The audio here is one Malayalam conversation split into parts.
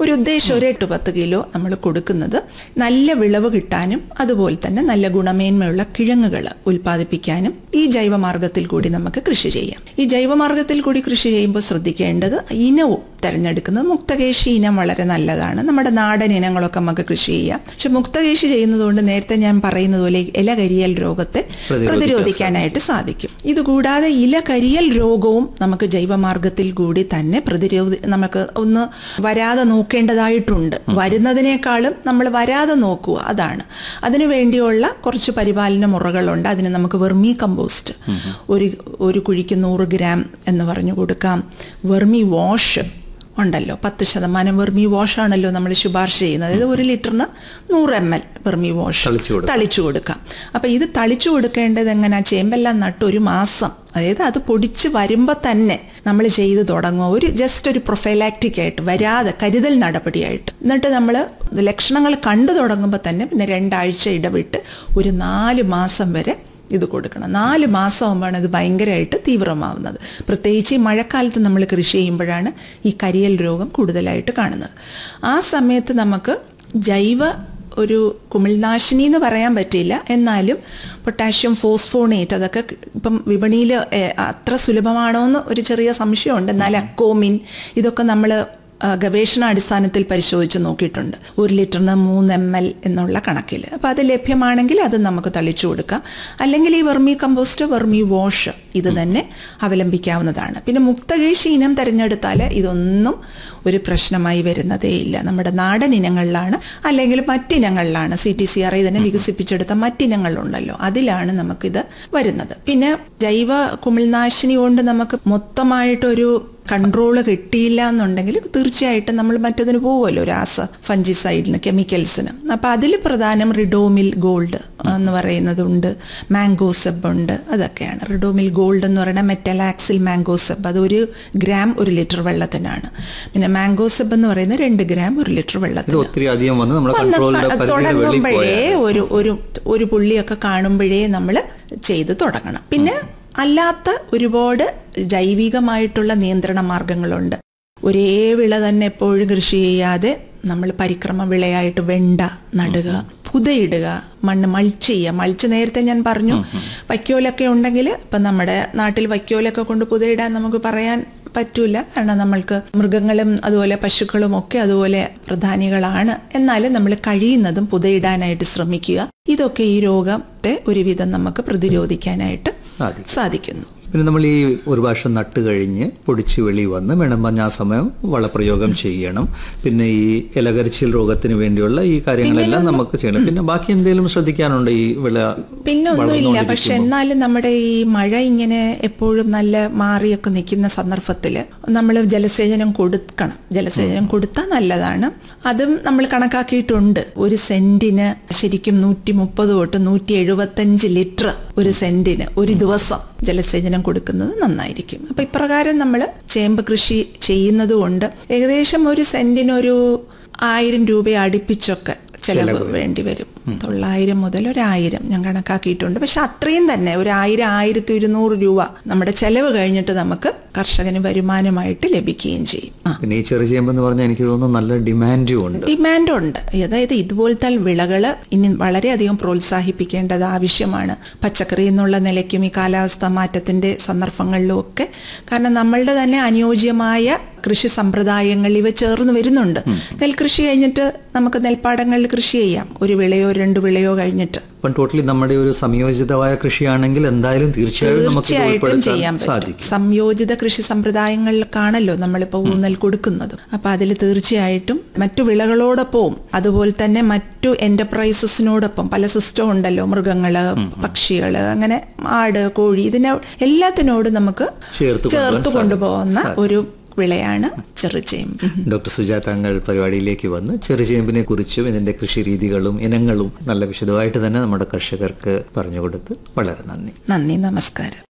ഒരു ഉദ്ദേശം ഒരു എട്ട് പത്ത് കിലോ നമ്മൾ കൊടുക്കുന്നത് നല്ല വിളവ് കിട്ടാനും അതുപോലെ തന്നെ നല്ല ഗുണമേന്മയുള്ള കിഴങ്ങുകൾ ഉൽപ്പാദിപ്പിക്കാനും ഈ ജൈവമാർഗത്തിൽ കൂടി നമുക്ക് കൃഷി ചെയ്യാം ഈ ജൈവമാർഗത്തിൽ കൂടി കൃഷി ചെയ്യുമ്പോൾ ശ്രദ്ധിക്കേണ്ടത് ഇനവും തിരഞ്ഞെടുക്കുന്നത് മുക്തകേശി ഇനം വളരെ നല്ലതാണ് നമ്മുടെ നാടൻ ഇനങ്ങളൊക്കെ നമുക്ക് കൃഷി ചെയ്യാം പക്ഷെ മുക്തകേശി ചെയ്യുന്നതുകൊണ്ട് നേരത്തെ ഞാൻ പറയുന്നത് പോലെ ഇല കരിയൽ രോഗത്തെ പ്രതിരോധിക്കാൻ പ്രതിരോധിക്കാനായിട്ട് സാധിക്കും ഇതുകൂടാതെ ഇല കരിയൽ രോഗവും നമുക്ക് ജൈവമാർഗത്തിൽ കൂടി തന്നെ പ്രതിരോധി നമുക്ക് ഒന്ന് വരാതെ നോക്കേണ്ടതായിട്ടുണ്ട് വരുന്നതിനേക്കാളും നമ്മൾ വരാതെ നോക്കുക അതാണ് അതിനു വേണ്ടിയുള്ള കുറച്ച് പരിപാലന മുറകളുണ്ട് അതിന് നമുക്ക് വെർമി കമ്പോസ്റ്റ് ഒരു ഒരു കുഴിക്ക് നൂറ് ഗ്രാം എന്ന് പറഞ്ഞു കൊടുക്കാം വെർമി വാഷ് ഉണ്ടല്ലോ പത്ത് ശതമാനം വെർമി വാഷ് ആണല്ലോ നമ്മൾ ശുപാർശ ചെയ്യുന്നത് അതായത് ഒരു ലിറ്ററിന് നൂറ് എം എൽ വെർമി വാഷ് തളിച്ചു കൊടുക്കാം. തളിച്ചു കൊടുക്കാം അപ്പം ഇത് തളിച്ചു കൊടുക്കേണ്ടത് എങ്ങനെ ചേമ്പെല്ലാം നട്ട് ഒരു മാസം അതായത് അത് പൊടിച്ച് വരുമ്പോൾ തന്നെ നമ്മൾ ചെയ്ത് തുടങ്ങുക ഒരു ജസ്റ്റ് ഒരു പ്രൊഫൈലാക്റ്റിക് ആയിട്ട് വരാതെ കരുതൽ നടപടിയായിട്ട് എന്നിട്ട് നമ്മൾ ലക്ഷണങ്ങൾ കണ്ടു തുടങ്ങുമ്പോൾ തന്നെ പിന്നെ രണ്ടാഴ്ച ഇടവിട്ട് ഒരു നാല് മാസം വരെ ഇത് കൊടുക്കണം നാല് മാസമാകുമ്പോഴാണ് ഇത് ഭയങ്കരമായിട്ട് തീവ്രമാവുന്നത് പ്രത്യേകിച്ച് ഈ മഴക്കാലത്ത് നമ്മൾ കൃഷി ചെയ്യുമ്പോഴാണ് ഈ കരിയൽ രോഗം കൂടുതലായിട്ട് കാണുന്നത് ആ സമയത്ത് നമുക്ക് ജൈവ ഒരു കുമിൾനാശിനി എന്ന് പറയാൻ പറ്റില്ല എന്നാലും പൊട്ടാഷ്യം ഫോസ്ഫോണേറ്റ് അതൊക്കെ ഇപ്പം വിപണിയിൽ അത്ര സുലഭമാണോ എന്ന് ഒരു ചെറിയ സംശയമുണ്ട് എന്നാൽ അക്കോമിൻ ഇതൊക്കെ നമ്മൾ ഗവേഷണാടിസ്ഥാനത്തിൽ പരിശോധിച്ച് നോക്കിയിട്ടുണ്ട് ഒരു ലിറ്ററിന് മൂന്ന് എം എൽ എന്നുള്ള കണക്കിൽ അപ്പോൾ അത് ലഭ്യമാണെങ്കിൽ അത് നമുക്ക് തളിച്ചു കൊടുക്കാം അല്ലെങ്കിൽ ഈ വെർമി കമ്പോസ്റ്റ് വെർമി വാഷ് ഇത് തന്നെ അവലംബിക്കാവുന്നതാണ് പിന്നെ മുക്തകേശി ഇനം തിരഞ്ഞെടുത്താൽ ഇതൊന്നും ഒരു പ്രശ്നമായി വരുന്നതേ ഇല്ല നമ്മുടെ നാടൻ ഇനങ്ങളിലാണ് അല്ലെങ്കിൽ മറ്റിനങ്ങളിലാണ് C T C R I തന്നെ വികസിപ്പിച്ചെടുത്ത മറ്റിനങ്ങളുണ്ടല്ലോ അതിലാണ് നമുക്കിത് വരുന്നത് പിന്നെ ജൈവ കുമിൾനാശിനി കൊണ്ട് നമുക്ക് മൊത്തമായിട്ടൊരു കൺട്രോൾ കിട്ടിയില്ല എന്നുണ്ടെങ്കിൽ തീർച്ചയായിട്ടും നമ്മൾ മറ്റതിന് പോകുമല്ലോ രാസ ഫഞ്ചിസൈഡിന് കെമിക്കൽസിന് അപ്പം അതിൽ പ്രധാനം റിഡോമിൽ ഗോൾഡ് എന്ന് പറയുന്നതുണ്ട് മാംഗോസെബ് ഉണ്ട് അതൊക്കെയാണ് റിഡോമിൽ ഗോൾഡ് എന്ന് പറയുന്ന മെറ്റലാക്സിൽ മാംഗോസെബ് അത് ഒരു ഗ്രാം ഒരു ലിറ്റർ വെള്ളത്തിനാണ് പിന്നെ മാംഗോസെബ് എന്ന് പറയുന്നത് രണ്ട് ഗ്രാം ഒരു ലിറ്റർ ഇത് വെള്ളത്തിന് ഒത്തിരി അധികം വന്ന് നമ്മുടെ വന്ന് കൺട്രോളിന്റെ ക- പരിധിയുടെ വെളിയിൽ തുടങ്ങുമ്പോഴേ പോയാൽ ഒരു ഒരു ഒരു പുള്ളിയൊക്കെ കാണുമ്പോഴേ നമ്മൾ ചെയ്ത് തുടങ്ങണം പിന്നെ അല്ലാത്ത ഒരുപാട് ജൈവികമായിട്ടുള്ള നിയന്ത്രണ മാർഗങ്ങളുണ്ട് ഒരേ വിള തന്നെ എപ്പോഴും കൃഷി ചെയ്യാതെ നമ്മൾ പരിക്രമ വിളയായിട്ട് വെണ്ട നടുക പുതയിടുക മണ്ണ് മൾച്ച് ചെയ്യുക മൾച്ച് നേരത്തെ ഞാൻ പറഞ്ഞു വൈക്കോലൊക്കെ ഉണ്ടെങ്കിൽ ഇപ്പം നമ്മുടെ നാട്ടിൽ വൈക്കോലൊക്കെ കൊണ്ട് പുതയിടാൻ നമുക്ക് പറയാൻ പറ്റൂല കാരണം നമ്മൾക്ക് മൃഗങ്ങളും അതുപോലെ പശുക്കളും ഒക്കെ അതുപോലെ പ്രധാനികളാണ് എന്നാലും നമ്മൾ കഴിയുന്നതും പുതയിടാനായിട്ട് ശ്രമിക്കുക ഇതൊക്കെ ഈ രോഗത്തെ ഒരുവിധം നമുക്ക് പ്രതിരോധിക്കാനായിട്ട് സാധിക്കും സാധിക്കുന്നു പിന്നെ നമ്മൾ ഈ ഒരു വർഷം നട്ട് കഴിഞ്ഞ് പൊടിച്ച് വെളി വന്ന് വേണം പറഞ്ഞ ആ സമയം വളപ്രയോഗം ചെയ്യണം പിന്നെ ഈ ഇലകരിച്ചിൽ രോഗത്തിന് വേണ്ടിയുള്ള ഈ കാര്യങ്ങളെല്ലാം നമുക്ക് ചെയ്യണം പിന്നെ ബാക്കി എന്തെങ്കിലും ശ്രദ്ധിക്കാനുണ്ട് ഈ വിള പിന്നെ ഒന്നുമില്ല പക്ഷെ എന്നാലും നമ്മുടെ ഈ മഴ ഇങ്ങനെ എപ്പോഴും നല്ല മാറിയൊക്കെ നിൽക്കുന്ന സന്ദർഭത്തിൽ നമ്മൾ ജലസേചനം കൊടുക്കണം ജലസേചനം കൊടുത്താൽ നല്ലതാണ് അതും നമ്മൾ കണക്കാക്കിയിട്ടുണ്ട് ഒരു സെന്റിന് ശരിക്കും നൂറ്റി മുപ്പത് തൊട്ട് നൂറ്റി എഴുപത്തഞ്ച് ലിറ്റർ ഒരു സെന്റിന് ഒരു ദിവസം ജലസേചനം കൊടുക്കുന്നത് നന്നായിരിക്കും അപ്പൊ ഇപ്രകാരം നമ്മൾ ചേമ്പ് കൃഷി ചെയ്യുന്നത് കൊണ്ട് ഏകദേശം ഒരു സെന്റിന് ഒരു ആയിരം രൂപ അടുപ്പിച്ചൊക്കെ ചെലവ് വേണ്ടി വരും തൊള്ളായിരം മുതൽ ഒരായിരം ഞാൻ കണക്കാക്കിയിട്ടുണ്ട് പക്ഷെ അത്രയും തന്നെ ഒരു ആയിരം ആയിരത്തി ഇരുന്നൂറ് രൂപ നമ്മുടെ ചെലവ് കഴിഞ്ഞിട്ട് നമുക്ക് കർഷകന് വരുമാനമായിട്ട് ലഭിക്കുകയും ചെയ്യും ആ പിന്നെ ഈ ചെറു ചേമ്പെന്ന് പറഞ്ഞാൽ എനിക്ക് തോന്നുന്നു നല്ല ഡിമാൻഡും ഉണ്ട് ഡിമാൻഡ് ഉണ്ട് അതായത് ഇതുപോലത്തെ വിളകൾ ഇനി വളരെയധികം പ്രോത്സാഹിപ്പിക്കേണ്ടത് ആവശ്യമാണ് പച്ചക്കറി എന്നുള്ള നിലയ്ക്കും ഈ കാലാവസ്ഥാ മാറ്റത്തിന്റെ സന്ദർഭങ്ങളിലും ഒക്കെ കാരണം നമ്മളുടെ തന്നെ അനുയോജ്യമായ കൃഷി സമ്പ്രദായങ്ങൾ ഇവ ചേർന്ന് വരുന്നുണ്ട് നെൽകൃഷി കഴിഞ്ഞിട്ട് നമുക്ക് നെൽപ്പാടങ്ങളിൽ കൃഷി ചെയ്യാം ഒരു വിളയോ രണ്ട് വിളയോ കഴിഞ്ഞിട്ട് അപ്പം ടോട്ടലി നമ്മുടെ ഒരു സംയോജിതമായ കൃഷിയാണെങ്കിൽ എന്തായാലും തീർച്ചയായും നമുക്ക് ഇത് തീർച്ചയായിട്ടും ചെയ്യാൻ ഉൾപ്പെടുത്താൻ പറ്റും സാധിക്കും സംയോജിത കൃഷി സമ്പ്രദായങ്ങളിലാണല്ലോ നമ്മളിപ്പോൾ ഊന്നൽ കൊടുക്കുന്നത് അപ്പൊ അതിൽ തീർച്ചയായിട്ടും മറ്റു വിളകളോടൊപ്പവും അതുപോലെ തന്നെ മറ്റു എന്റർപ്രൈസസിനോടൊപ്പം പല സിസ്റ്റം ഉണ്ടല്ലോ മൃഗങ്ങള് പക്ഷികള് അങ്ങനെ ആട് കോഴി ഇതിനെ എല്ലാത്തിനോടും നമുക്ക് ചേർത്ത് ചേർത്ത് കൊണ്ടുപോകാൻ കൊണ്ടുപോകുന്ന സാധിക്കും. ഒരു വിളയാണ് ചെറുചേമ്പ് ഡോക്ടർ സുജാ താങ്കൾ പരിപാടിയിലേക്ക് വന്ന് ചെറുചേമ്പിനെ കുറിച്ചും ഇതിന്റെ കൃഷി രീതികളും ഇനങ്ങളും നല്ല വിശദമായിട്ട് തന്നെ നമ്മുടെ കർഷകർക്ക് പറഞ്ഞു കൊടുത്ത് വളരെ നന്ദി നന്ദി നമസ്കാരം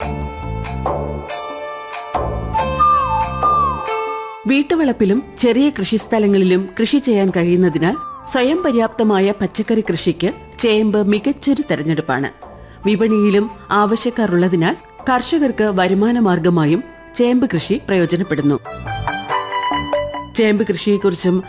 വീട്ടുവളപ്പിലും ചെറിയ കൃഷിസ്ഥലങ്ങളിലും കൃഷി ചെയ്യാൻ കഴിയുന്നതിനാൽ സ്വയം പര്യാപ്തമായ പച്ചക്കറി കൃഷിക്ക് ചേമ്പ് മികച്ചൊരു തെരഞ്ഞെടുപ്പാണ് വിപണിയിലും ആവശ്യക്കാർ ഉള്ളതിനാൽ കർഷകർക്ക് വരുമാന മാർഗമായും ചേമ്പ് കൃഷി പ്രയോജനപ്പെടുന്നു ചേമ്പ് കൃഷിയെക്കുറിച്ചും